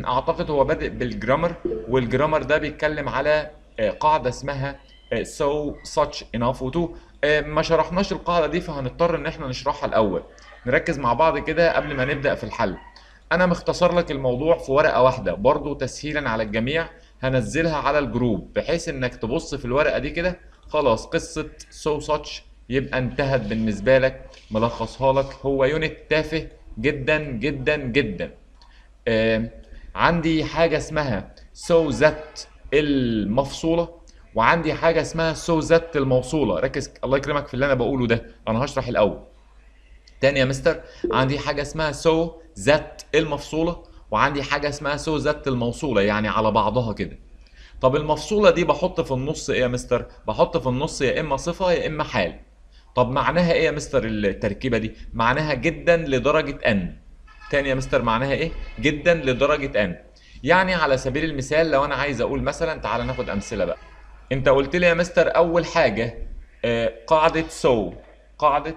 اعتقد هو بادئ بالجرامر والجرامر ده بيتكلم على آه، قاعده اسمها آه، so such enough وتو آه، ما شرحناش القاعده دي فهنضطر ان احنا نشرحها الاول نركز مع بعض كده قبل ما نبدا في الحل انا مختصر لك الموضوع في ورقه واحده برضو تسهيلا على الجميع هنزلها على الجروب بحيث انك تبص في الورقه دي كده خلاص قصه so such يبقى انتهت بالنسبه لك ملخصها لك هو يونت تافه جدا جدا جدا آه، عندي حاجة اسمها so that المفصولة وعندي حاجة اسمها so that الموصولة ركز الله يكرمك في اللي أنا بقوله ده أنا هشرح الأول تاني يا مستر عندي حاجة اسمها so that المفصولة وعندي حاجة اسمها so that الموصولة يعني على بعضها كده طب المفصولة دي بحط في النص ايه يا مستر؟ بحط في النص يا اما صفة يا اما حال طب معناها ايه يا مستر التركيبة دي؟ معناها جدا لدرجة ان تاني يا مستر معناها ايه؟ جدا لدرجة ان يعني على سبيل المثال لو انا عايز اقول مثلا تعالى ناخد امثلة بقى انت قلت لي يا مستر اول حاجة آه، قاعدة so قاعدة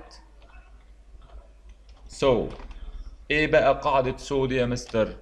so ايه بقى قاعدة so دي يا مستر؟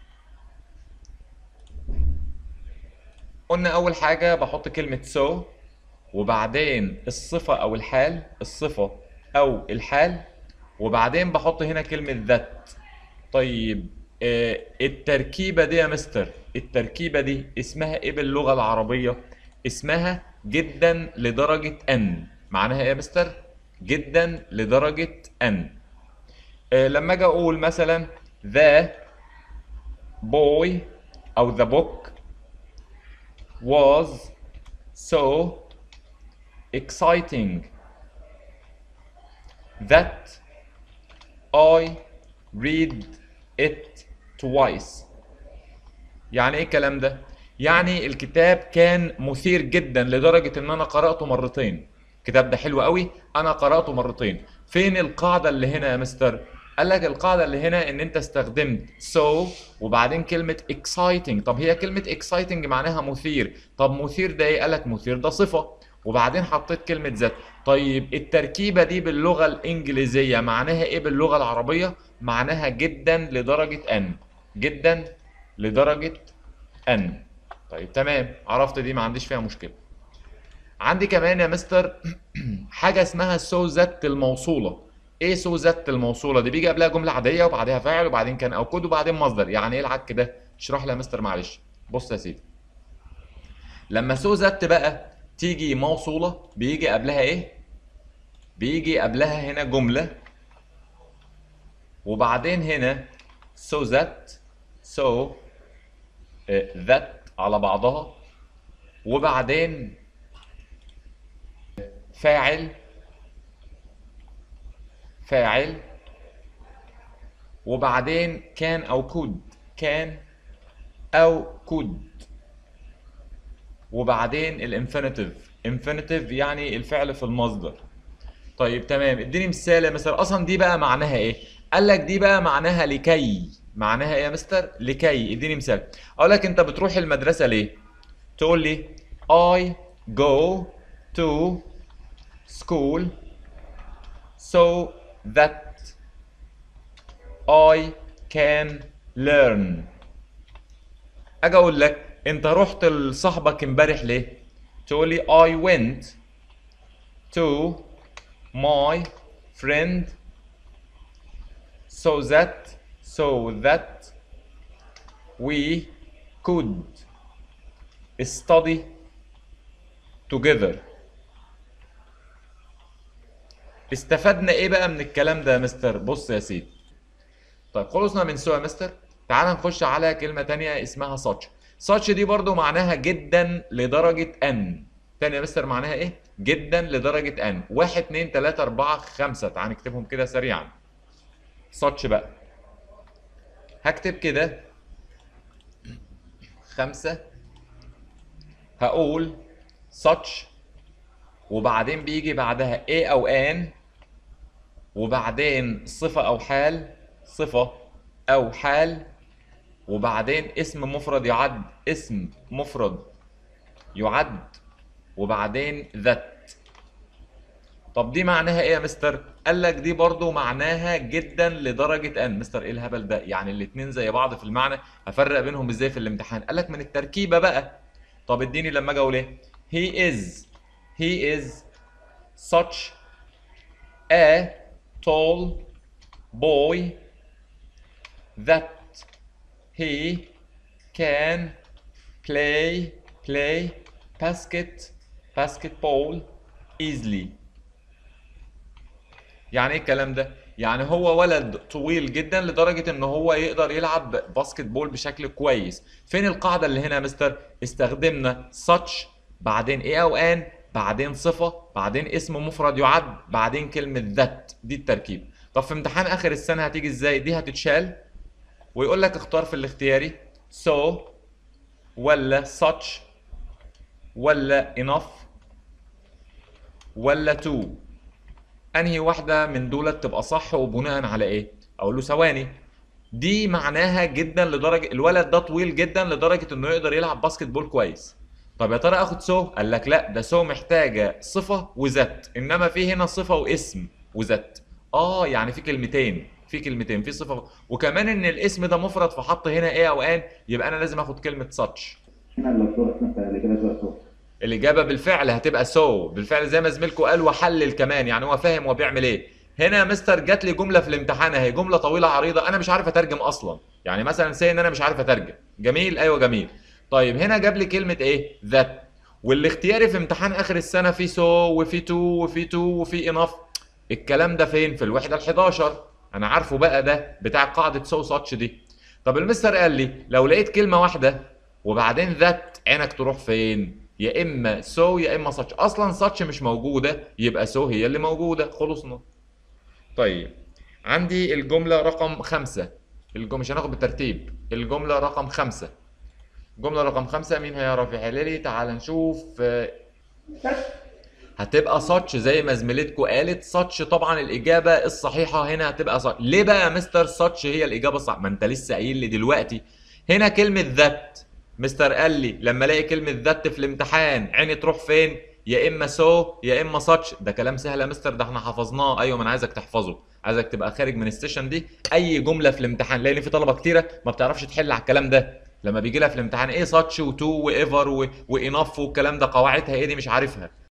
قلنا اول حاجة بحط كلمة so وبعدين الصفة او الحال الصفة او الحال وبعدين بحط هنا كلمة ذات طيب آه، التركيبة دي يا مستر التركيبة دي اسمها ايه باللغة العربية اسمها جدا لدرجة ان معناها ايه يا مستر جدا لدرجة ان آه، لما اجي اقول مثلا the boy او the book was so exciting that I read it twice يعني ايه الكلام ده؟ يعني الكتاب كان مثير جدا لدرجة ان انا قرأته مرتين الكتاب ده حلو قوي انا قرأته مرتين فين القاعدة اللي هنا يا مستر؟ قال لك القاعدة اللي هنا ان انت استخدمت so وبعدين كلمة exciting طب هي كلمة exciting معناها مثير طب مثير ده ايه؟ قال لك مثير ده صفة وبعدين حطيت كلمة ذات طيب التركيبة دي باللغة الإنجليزية معناها إيه باللغة العربية؟ معناها جدا لدرجة أن جدا لدرجة أن طيب تمام عرفت دي ما عنديش فيها مشكلة عندي كمان يا مستر حاجة اسمها سو ذات الموصولة ايه سو ذات الموصولة دي بيجي قبلها جملة عادية وبعدها فاعل وبعدين كان او كود وبعدين مصدر يعني ايه العك ده اشرح لي يا مستر معلش بص يا سيدي لما سو ذات بقى تيجي موصولة بيجي قبلها ايه بيجي قبلها هنا جملة وبعدين هنا so that so آه، that على بعضها وبعدين فاعل فاعل وبعدين كان او كود كان او كود وبعدين الانفينيتيف انفينيتيف يعني الفعل في المصدر طيب تمام اديني مثال يا مستر اصلا دي بقى معناها ايه قال لك دي بقى معناها لكي معناها ايه يا مستر لكي اديني مثال اقول لك انت بتروح المدرسه ليه تقول لي I go to school so that I can learn اجي اقول لك انت رحت لصاحبك امبارح ليه تقول لي I went to my friend so that so that we could study together استفدنا ايه بقى من الكلام ده يا مستر بص يا سيدي طيب خلصنا من سو يا مستر تعال نخش على كلمة تانية اسمها such such دي برضو معناها جدا لدرجة ان تاني يا مستر معناها ايه جدا لدرجة ان واحد اتنين تلاتة اربعة خمسة تعال نكتبهم كده سريعا such بقى هكتب كده خمسة هقول such وبعدين بيجي بعدها a او ان وبعدين صفة او حال صفة او حال وبعدين اسم مفرد يعد اسم مفرد يعد وبعدين ذات طب دي معناها ايه يا مستر قال لك دي برضو معناها جدا لدرجه ان مستر ايه الهبل ده يعني الاتنين زي بعض في المعنى هفرق بينهم ازاي في الامتحان قال لك من التركيبه بقى طب اديني لما اجي اقول ايه he is he is such a tall boy that he can play play basket basketball easily يعني ايه الكلام ده يعني هو ولد طويل جدا لدرجة ان هو يقدر يلعب باسكت بول بشكل كويس فين القاعدة اللي هنا يا مستر استخدمنا such بعدين ايه او ان بعدين صفة بعدين اسم مفرد يعد بعدين كلمة ذات دي التركيب طب في امتحان اخر السنة هتيجي ازاي دي هتتشال ويقول لك اختار في الاختياري so ولا such ولا enough ولا to انهي واحده من دولت تبقى صح وبناء على ايه اقول له ثواني دي معناها جدا لدرجه الولد ده طويل جدا لدرجه انه يقدر يلعب باسكت بول كويس طب يا ترى اخد سو قال لك لا ده سو محتاجه صفه وذات انما في هنا صفه واسم وذات اه يعني في كلمتين في كلمتين في صفه وكمان ان الاسم ده مفرد فحط هنا ايه او ان يبقى انا لازم اخد كلمه ساتش هنا لو صورة مثلا اللي كده شوية صورة الاجابه بالفعل هتبقى سو بالفعل زي ما زميلكم قال وحلل كمان يعني هو فاهم هو بيعمل ايه هنا يا مستر جات لي جمله في الامتحان اهي جمله طويله عريضه انا مش عارف اترجم اصلا يعني مثلا سي ان انا مش عارف اترجم جميل ايوه جميل طيب هنا جاب لي كلمه ايه ذات والاختياري في امتحان اخر السنه في سو وفي تو وفي تو وفي انف الكلام ده فين في الوحده ال11 انا عارفه بقى ده بتاع قاعده سو ساتش دي طب المستر قال لي لو لقيت كلمه واحده وبعدين ذات عينك تروح فين يا اما سو يا اما ساتش اصلا ساتش مش موجوده يبقى سو هي اللي موجوده خلصنا طيب عندي الجمله رقم خمسة الجمله مش هناخد بالترتيب الجمله رقم خمسة جمله رقم خمسة مين هيعرف يحل لي تعال نشوف آه، هتبقى ساتش زي ما زميلتكم قالت ساتش طبعا الاجابه الصحيحه هنا هتبقى ساتش ليه بقى يا مستر ساتش هي الاجابه الصح ما انت لسه قايل لي دلوقتي هنا كلمه ذات مستر قال لي لما الاقي كلمه ذات في الامتحان عيني تروح فين يا اما سو يا اما ساتش ده كلام سهل يا مستر ده احنا حفظناه ايوه ما انا عايزك تحفظه عايزك تبقى خارج من السيشن دي اي جمله في الامتحان لان في طلبه كتيره ما بتعرفش تحل على الكلام ده لما بيجي لها في الامتحان ايه ساتش وتو وايفر و- وانف والكلام ده قواعدها ايه دي مش عارفها